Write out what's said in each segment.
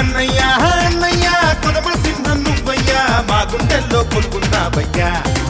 అన్నయ్యా అన్నయ్యా కొదమ సింహం నువ్వయ్యా మా గుండెల్లో కొలుకున్నావయ్యా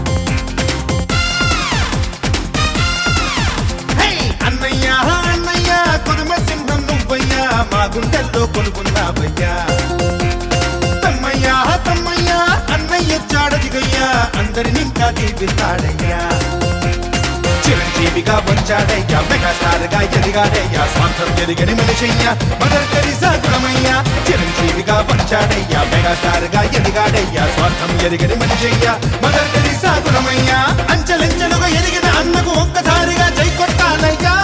హే! అన్నయ్యా అన్నయ్యా కొదమ సింహం నువ్వయ్యా మా గుండెల్లో కొలుకున్నావయ్యా తమ్మయ్యా తమ్మయ్యా అన్నయ్య చాడదిగయ్యా అందరిని ఇంకా దీపిస్తాడయ్యా చిరంజీవిగా వచ్చాడయ్యా మెగాస్టార్ గా ఎదిగాడయ్యా స్వార్థం ఎదిగని మనిషయ్యా మదర్ తెరిసా గుణమయ్యా చిరంజీవిగా వచ్చాడయ్యా మెగాస్టార్ గా ఎదిగాడయ్యా స్వార్థం ఎదిగని మనిషయ్యా మదర్ తెరిసా గుణమయ్యా అంచెలంచెలుగా ఎదిగిన అన్నకు ఒక్కసారిగా జై కొట్టాలయ్యా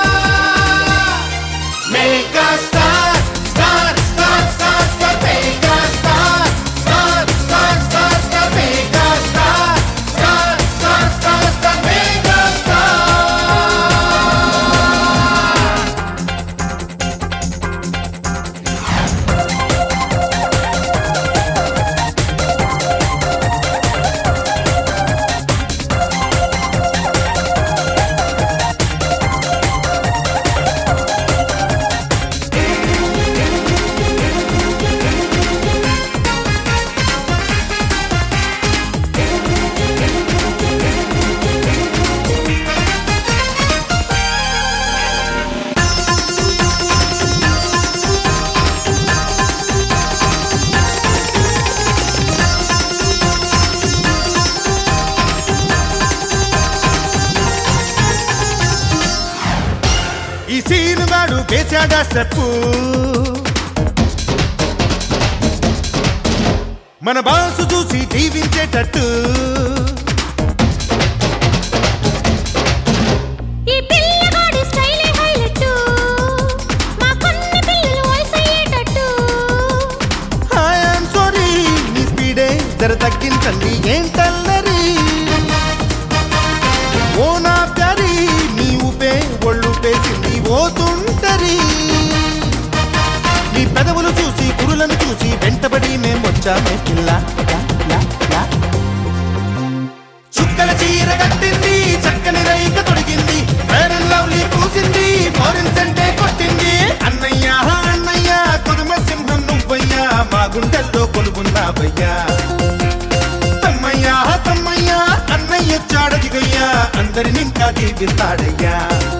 megastar star star star star megastar star star star star megastar star star star star megastar ఈ సీనుగాడు వేశాడా స్టెప్పు మన బాసు చూసి దీవించేటట్టు ఈ పిల్లగాడి స్టైలే హైలైట్ మా కొన్ని పిల్లలు వయసయ్యేటట్టు ఐఎమ్ సారీ నీ స్పీడే జర తగ్గించండి ఏంటల్లరి ఓ నా ప్యారి నీ ఊపే ఒళ్ళు పేసింది ఓతుంటరి నీ పెదవులు చూసి కురులను చూసి వెంటబడి మేం వచ్చామే పిల్ల లా, లా, లా. చుక్కల చీర కట్టింది చక్కని రైక తొడిగింది ఫెయిర్ అండ్ లవ్లీ పూసింది ఫారిన్ సెంటే కొట్టింది అన్నయ్య అన్నయ్య కొదమ సింహం నువ్వయ్యా మా గుండెల్లో కొలుగున్నావయ్యా తమ్మయ్యా తమ్మయ్యా అన్నయ్య చాడదిగయ్యా అందరిని ఇంకా దీపిస్తాడయ్యా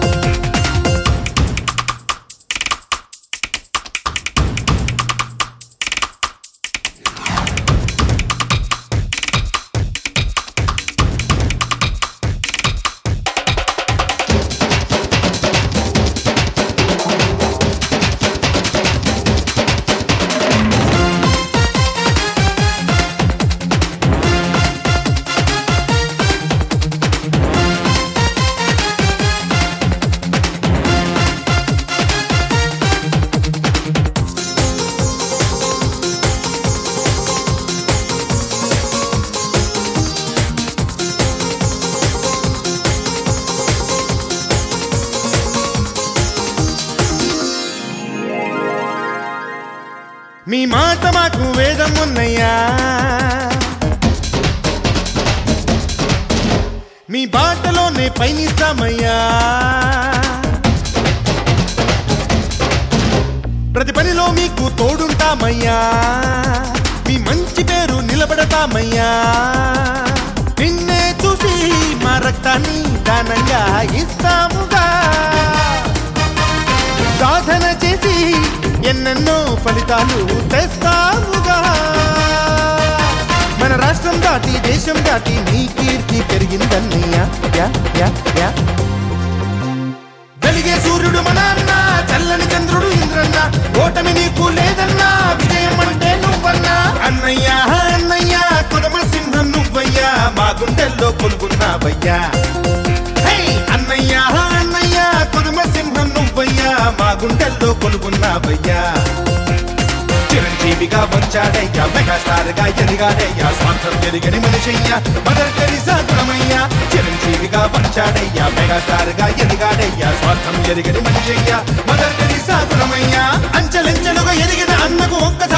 మీ మాట మాకు వేదం ఉన్నయ్యా మీ బాటలోనే పయనిస్తామయ్యా ప్రతి పనిలో మీకు తోడుంటామయ్యా మీ మంచి పేరు నిలబడతామయ్యా నిన్నే చూసి మా రక్తాన్ని దానంగా ఇస్తాముగా సాధన చేసి ఎన్నెన్నో ఫలితాలు తెస్తాముగా మన రాష్ట్రం దాటి దేశం దాటి నీ కీర్తి పెరిగిందన్నయ్యా యా, యా, యా. వెలిగే సూర్యుడు మన అన్న చల్లని చంద్రుడు ఇంద్రన్న ఓటమి నీకు లేదన్నా విజయం అంటే నువ్వన్నా అన్నయ్య అన్నయ్య కొదమ సింహం నువ్వయ్యా మా గుండెల్లో కొలుగున్నావయ్యా హే! అన్నయ్య అన్నయ్య కొదమ సింహం నువ్వయ్యా మా గుండెల్లో కొలుగున్నావయ్యా చిరంజీవిగా వచ్చాడయ్యా మెగాస్టార్ గా ఎదిగాడయ్యా స్వార్థం ఎదిగని మనిషయ్యా మదర్ తెరిసా గుణమయ్యా చిరంజీవిగా వచ్చాడయ్యా మెగాస్టార్ గా ఎదిగాడయ్యా స్వార్థం ఎదిగని మనిషయ్యా మదర్ తెరిసా గుణమయ్యా అంచెలంచెలుగా ఎదిగిన అన్నకు ఒక్కసారి